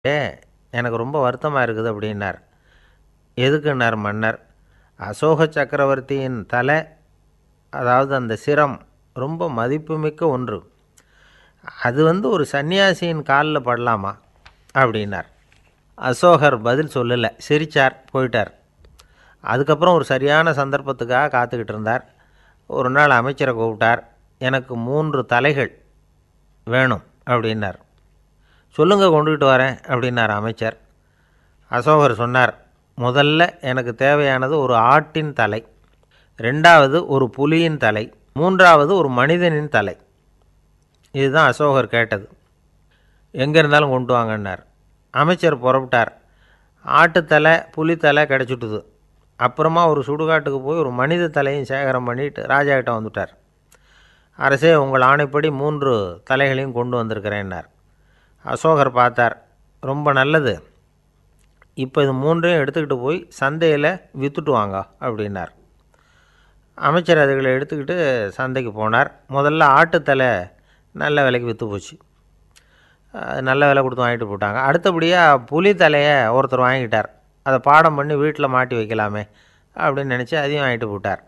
ஏ எனக்கு ரொம்ப வருத்தமாக இருக்குது அப்படின்னார் எதுக்குன்னார் மன்னர் அசோக சக்கரவர்த்தியின் தலை அதாவது அந்த சிரம் ரொம்ப மதிப்புமிக்க ஒன்று அது வந்து ஒரு சன்னியாசியின் காலில் படலாமா அப்படின்னார் அசோகர் பதில் சொல்லலை சிரிச்சார் போயிட்டார் அதுக்கப்புறம் ஒரு சரியான சந்தர்ப்பத்துக்காக காத்துக்கிட்டு இருந்தார் ஒரு நாள் அமைச்சரை கூப்பிட்டார் எனக்கு மூன்று தலைகள் வேணும் அப்படின்னார் சொல்லுங்க கொண்டுகிட்டு வரேன் அப்படின்னார் அமைச்சர் அசோகர் சொன்னார் முதல்ல எனக்கு தேவையானது ஒரு ஆட்டின் தலை ரெண்டாவது ஒரு புலியின் தலை மூன்றாவது ஒரு மனிதனின் தலை இதுதான் அசோகர் கேட்டது எங்கே இருந்தாலும் கொண்டு வாங்கன்னார் அமைச்சர் புறப்பட்டார் ஆட்டுத்தலை புலித்தலை கிடச்சிட்டுது அப்புறமா ஒரு சுடுகாட்டுக்கு போய் ஒரு மனித தலையும் சேகரம் பண்ணிட்டு ராஜா கிட்ட வந்துட்டார் அரசே உங்கள் ஆணைப்படி மூன்று தலைகளையும் கொண்டு வந்திருக்கிறேன்னார் அசோகர் பார்த்தார் ரொம்ப நல்லது இப்போ இது மூன்றையும் எடுத்துக்கிட்டு போய் சந்தையில் விற்றுட்டு வாங்க அப்படின்னார் அமைச்சர் அதுகளை எடுத்துக்கிட்டு சந்தைக்கு போனார் முதல்ல ஆட்டுத்தலை நல்ல விலைக்கு விற்று போச்சு அது நல்ல விலை கொடுத்து வாங்கிட்டு போட்டாங்க அடுத்தபடியாக புலி தலையை ஒருத்தர் வாங்கிட்டார் அதை பாடம் பண்ணி வீட்டில் மாட்டி வைக்கலாமே அப்படின்னு நினச்சி அதையும் வாங்கிட்டு போட்டார்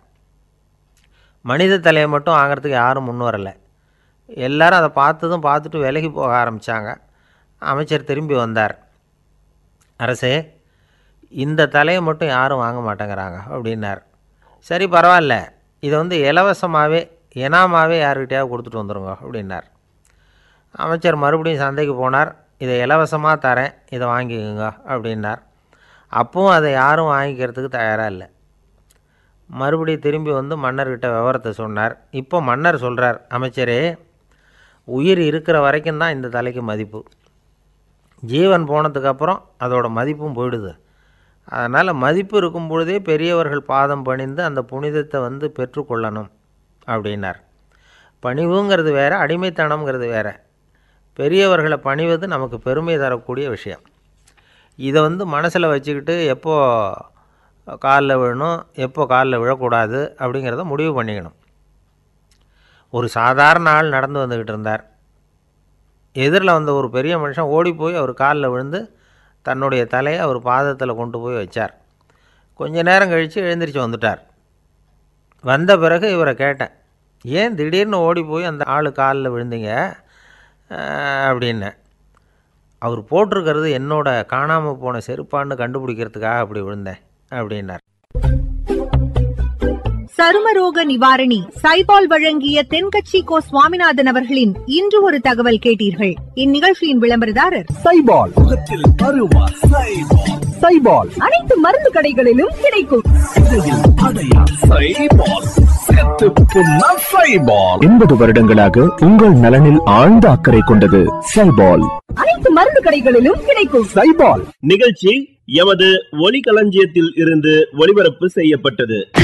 மனித தலையை மட்டும் வாங்குறதுக்கு யாரும் முன் வரலை எல்லாரும் அதை பார்த்ததும் பார்த்துட்டு விலகி போக ஆரம்பித்தாங்க அமைச்சர் திரும்பி வந்தார் அரசே இந்த தலையை மட்டும் யாரும் வாங்க மாட்டேங்கிறாங்க அப்படின்னார் சரி பரவாயில்ல இதை வந்து இலவசமாகவே இனாமாவே யாருக்கிட்டையாவது கொடுத்துட்டு வந்துருங்க அப்படின்னார் அமைச்சர் மறுபடியும் சந்தைக்கு போனார் இதை இலவசமாக தரேன் இதை வாங்கிக்கோங்க அப்படின்னார் அப்பவும் அதை யாரும் வாங்கிக்கிறதுக்கு தயாராக இல்லை மறுபடியும் திரும்பி வந்து மன்னர்கிட்ட விவரத்தை சொன்னார் இப்போ மன்னர் சொல்கிறார் அமைச்சரே உயிர் இருக்கிற வரைக்கும் தான் இந்த தலைக்கு மதிப்பு ஜீவன் போனதுக்கப்புறம் அதோட மதிப்பும் போயிடுது அதனால் மதிப்பு இருக்கும் பொழுதே பெரியவர்கள் பாதம் பணிந்து அந்த புனிதத்தை வந்து பெற்றுக்கொள்ளணும் அப்படின்னார் பணிவுங்கிறது வேறு அடிமைத்தனம்ங்கிறது வேறு பெரியவர்களை பணிவது நமக்கு பெருமை தரக்கூடிய விஷயம் இதை வந்து மனசில் வச்சுக்கிட்டு எப்போ காலில் விழணும் எப்போ காலில் விழக்கூடாது அப்படிங்கிறத முடிவு பண்ணிக்கணும் ஒரு சாதாரண ஆள் நடந்து வந்துக்கிட்டு இருந்தார் எதிரில் வந்த ஒரு பெரிய மனுஷன் ஓடி போய் அவர் காலில் விழுந்து தன்னுடைய தலையை அவர் பாதத்தில் கொண்டு போய் வச்சார் கொஞ்ச நேரம் கழித்து எழுந்திரிச்சு வந்துட்டார் வந்த பிறகு இவரை கேட்டேன் ஏன் திடீர்னு ஓடி போய் அந்த ஆள் காலில் விழுந்தீங்க அப்படின்னேன் அவர் போட்டிருக்கிறது என்னோட காணாமல் போன செருப்பான்னு கண்டுபிடிக்கிறதுக்காக அப்படி விழுந்தேன் அப்படின்னார் சருமரோக நிவாரணி சைபால் வழங்கிய தென்கட்சி கோ சுவாமிநாதன் அவர்களின் இன்று ஒரு தகவல் கேட்டீர்கள் இந்நிகழ்ச்சியின் விளம்பரதாரர் சைபால் முகத்தில் அருவா சைபால் சைபால் அனைத்து மருந்து கடைகளிலும் கிடைக்கும் இடையில் அடையா சைபால் செத்து புண்ணா சைபால் எண்பது வருடங்களாக உங்கள் நலனில் ஆழ்ந்த அக்கறை கொண்டது சைபால் அனைத்து மருந்து கடைகளிலும் கிடைக்கும் சைபால் நிகழ்ச்சி எமது ஒலிகளஞ்சியத்தில் இருந்து ஒளிபரப்பு செய்யப்பட்டது